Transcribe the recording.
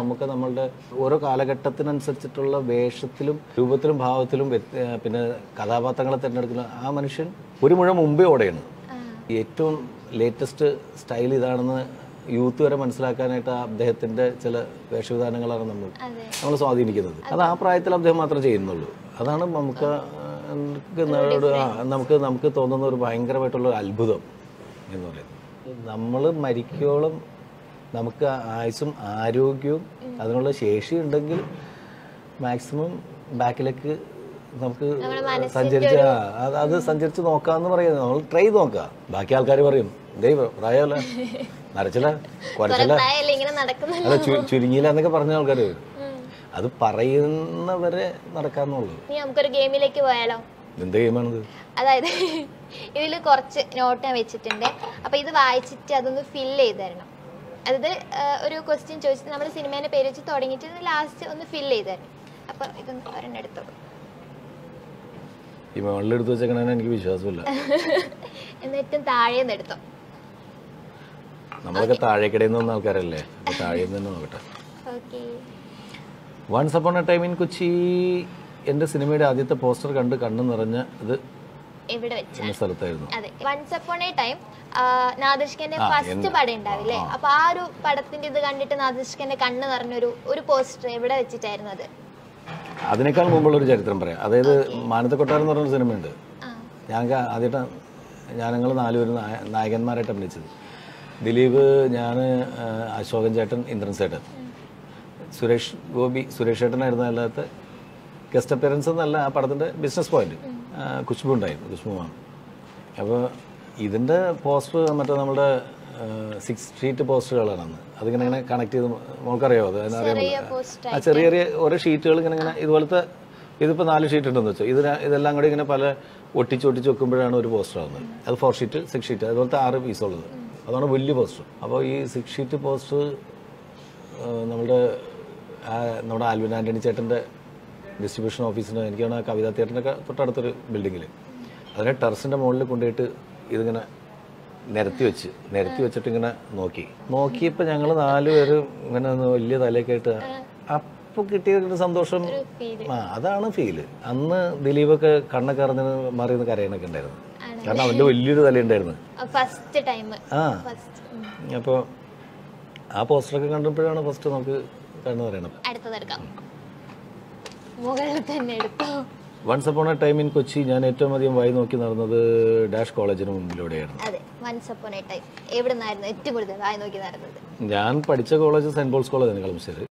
നമുക്ക് നമ്മളുടെ ഓരോ കാലഘട്ടത്തിനനുസരിച്ചിട്ടുള്ള വേഷത്തിലും രൂപത്തിലും ഭാവത്തിലും വ്യത്യ- പിന്നെ കഥാപാത്രങ്ങളെ തിരഞ്ഞെടുക്കുന്ന ആ മനുഷ്യൻ ഒരു മുഴ മുമ്പേ ഓടെയാണ് ഏറ്റവും ലേറ്റസ്റ്റ് സ്റ്റൈൽ ഇതാണെന്ന് യൂത്ത് വരെ മനസ്സിലാക്കാനായിട്ട് ആ അദ്ദേഹത്തിന്റെ ചില വേഷവിധാനങ്ങളാണ് നമ്മൾ അതെ നമ്മൾ സ്വാധീനിക്കുന്നത് അത് ആ പ്രായത്തിൽ അദ്ദേഹം മാത്രം ചെയ്യുന്നുള്ളൂ അതാണ് നമുക്ക് നമുക്ക് ആ, നമുക്ക് നമുക്ക് തോന്നുന്ന ഒരു ഭയങ്കരമായിട്ടുള്ള ഒരു അത്ഭുതം എന്ന് പറയുന്നത് നമ്മൾ മരിക്കോളം നമുക്ക് ആയുസും ആരോഗ്യവും അതിനുള്ള ശേഷി ഉണ്ടെങ്കിൽ മാക്സിമം ബാക്കിലേക്ക് നമുക്ക് സഞ്ചരിച്ച് ആ, അത് അത് സഞ്ചരിച്ച് നോക്കാന്ന് പറയുന്നത് നമ്മൾ ട്രൈ നോക്കാം ബാക്കി ആൾക്കാർ പറയും ദൈവം പ്രായമല്ല നരച്ചില്ല കുരച്ചില്ല പ്രായല്ലേ ഇങ്ങനെ നടക്കുന്ന അല്ല ചു- ചുരുങ്ങിയില്ല എന്നൊക്കെ പറഞ്ഞ ആൾക്കാർ അത് പറയുന്നവരെ നടക്കാന്നുള്ളൂ ഇനി നമുക്കൊരു ഗെയിമിലേക്ക് പോയാലോ എന്ത് ഗെയിമാണിത് അതായത് ഇതിൽ കുറച്ച് നോട്ട് ഞാൻ വെച്ചിട്ടുണ്ട് അപ്പൊ ഇത് വായിച്ചിട്ട് അതൊന്ന് ഫില്ല് ചെയ്ത് തരണം അതായത് ആ, ഒരു ക്വസ്റ്റ്യൻ ചോദിച്ചിട്ട് നമ്മുടെ സിനിമേന്റെ പേര് വെച്ച് തുടങ്ങിയിട്ട് ലാസ്റ്റ് ഒന്ന് ഫില്ല് ചെയ്ത് തരണം അപ്പൊ ഇതൊന്ന് ഒരെണ്ണം എടുത്തോളൂ ഈ മുകളിൽ എടുത്ത് വെച്ചേക്കണേന് എനിക്ക് വിശ്വാസമില്ല എന്നിട്ടും താഴേന്ന് എടുത്തോ നമ്മളൊക്കെ താഴേക്കിടയിൽ നിന്ന് വന്ന ആൾക്കാരല്ലേ അപ്പൊ താഴെ നിന്ന് തന്നെ നോക്കട്ടെ okay once upon a time in Kochi എൻ്റെ സിനിമയുടെ ആദ്യത്തെ പോസ്റ്റർ കണ്ട് കണ്ണു നിറഞ്ഞ ഇത് എവിടെ വെച്ച എന്ന സ്ഥലത്തായിരുന്നു അതെ വൺസ് അപ്പോൺ എ ടൈം നാദിഷ്കന്റെ ഫസ്റ്റ് പടം ഉണ്ടാവില്ലേ അപ്പൊ ആ ഒരു പടത്തിന്റെ ഇത് കണ്ടിട്ട് നാദിഷ്കന്റെ കണ്ണ് നിറഞ്ഞൊരു ഒരു പോസ്റ്റർ എവിടെ വെച്ചിട്ടായിരുന്നു അത് അതിനേക്കാൾ മുമ്പുള്ള ഒരു ചരിത്രം പറയാം അതായത് മാനത്തെ കൊട്ടാരം എന്ന് പറഞ്ഞൊരു സിനിമയുണ്ട് ആ ഞങ്ങൾക്ക് ആദ്യമായിട്ട് ഞാനങ്ങൾ നാലുപേരും നായ- നായകന്മാരായിട്ട് അഭിനയിച്ചത് ദിലീപ് ഞാൻ അശോകൻ ചേട്ടൻ ഇന്ദ്രൻ ചേട്ടൻ സുരേഷ് ഗോപി സുരേഷ് ചേട്ടനായിരുന്നു അല്ലാത്ത ഗസ്റ്റ് അപ്പിയറൻസ് എന്നല്ല ആ പടത്തിൻ്റെ ബിസിനസ് പോയിന്റ് കുഷ്ബു ഉണ്ടായിരുന്നു കുഷ്ബു മാം അപ്പോൾ ഇതിൻ്റെ പോസ്റ്റർ മറ്റേ നമ്മുടെ സിക്സ് ഷീറ്റ് പോസ്റ്ററുകളാണ് അന്ന് അതിങ്ങനെ ഇങ്ങനെ കണക്ട് ചെയ്ത് മോൾക്കറിയാമോ അത് അറിയാൻ ചെറിയ പോസ്റ്റ് ആ ചെറിയ ചെറിയ ഓരോ ഷീറ്റുകൾ ഇങ്ങനെ ഇങ്ങനെ ഇതുപോലത്തെ ഇതിപ്പോൾ നാല് ഷീറ്റ് ഉണ്ടെന്ന് വെച്ചോ ഇതിന് ഇതെല്ലാം കൂടി ഇങ്ങനെ പല ഒട്ടിച്ച് ഒട്ടിച്ച് വെക്കുമ്പോഴാണ് ഒരു പോസ്റ്റർ ആവുന്നത് അത് ഫോർ ഷീറ്റ് സിക്സ് ഷീറ്റ് അതുപോലത്തെ ആറ് പീസ് ഉള്ളത് അതാണ് വലിയ പോസ്റ്റർ അപ്പോൾ ഈ സിക്സ് ഷീറ്റ് പോസ്റ്റർ നമ്മുടെ ആ നമ്മുടെ ആൽവിൻ ആൻ്റണി ചേട്ടൻ്റെ ഡിസ്ട്രിബ്യൂഷൻ ഓഫീസിന് എനിക്കാണ് ആ കവിതാ തിയേറ്ററിൻ്റെ തൊട്ടടുത്തൊരു ബിൽഡിങ്ങിൽ അതിനെ ടെറസിൻ്റെ മുകളിൽ കൊണ്ടുപോയിട്ട് ഇതിങ്ങനെ നിരത്തി വെച്ച് നിരത്തി വെച്ചിട്ട് ഇങ്ങനെ നോക്കി നോക്കിയപ്പോൾ ഞങ്ങൾ നാല് പേരും ഇങ്ങനെ ഒന്ന് വലിയ തലയൊക്കെ ആയിട്ട് അപ്പോൾ കിട്ടിയ ഒരു സന്തോഷം ഫീൽ ആ അതാണ് ഫീല് അന്ന് ദിലീപൊക്കെ കണ്ണൊക്കെ അറിഞ്ഞ് മാറി നിന്ന് കരയാനൊക്കെ ഉണ്ടായിരുന്നു കാരണം അവൻ്റെ വലിയൊരു തലയുണ്ടായിരുന്നു ഫസ്റ്റ് ടൈം ആ ഫസ്റ്റ് അപ്പോൾ ആ പോസ്റ്ററൊക്കെ കണ്ടപ്പോഴാണ് ഫസ്റ്റ് നമുക്ക് കണ്ണു പറയണം അടുത്തത് എടുക്കാം മുകളിൽ തന്നെ എടുത്തോ once upon a time in Kochi ഞാൻ ഏറ്റവും അധികം വായി നോക്കി നടന്നത് ഡാഷ് കോളേജിന് മുമ്പിലൂടെയായിരുന്നു അതെ വൺസ് അപ്പോൺ എ ടൈം എവിടെ നിന്നായിരുന്നു ഏറ്റവും കൂടുതൽ വായി നോക്കി നടന്നത് ഞാൻ പഠിച്ച കോളേജ് സെൻറ് പോൾസ് കോളേജാണ് കളമശ്ശേരി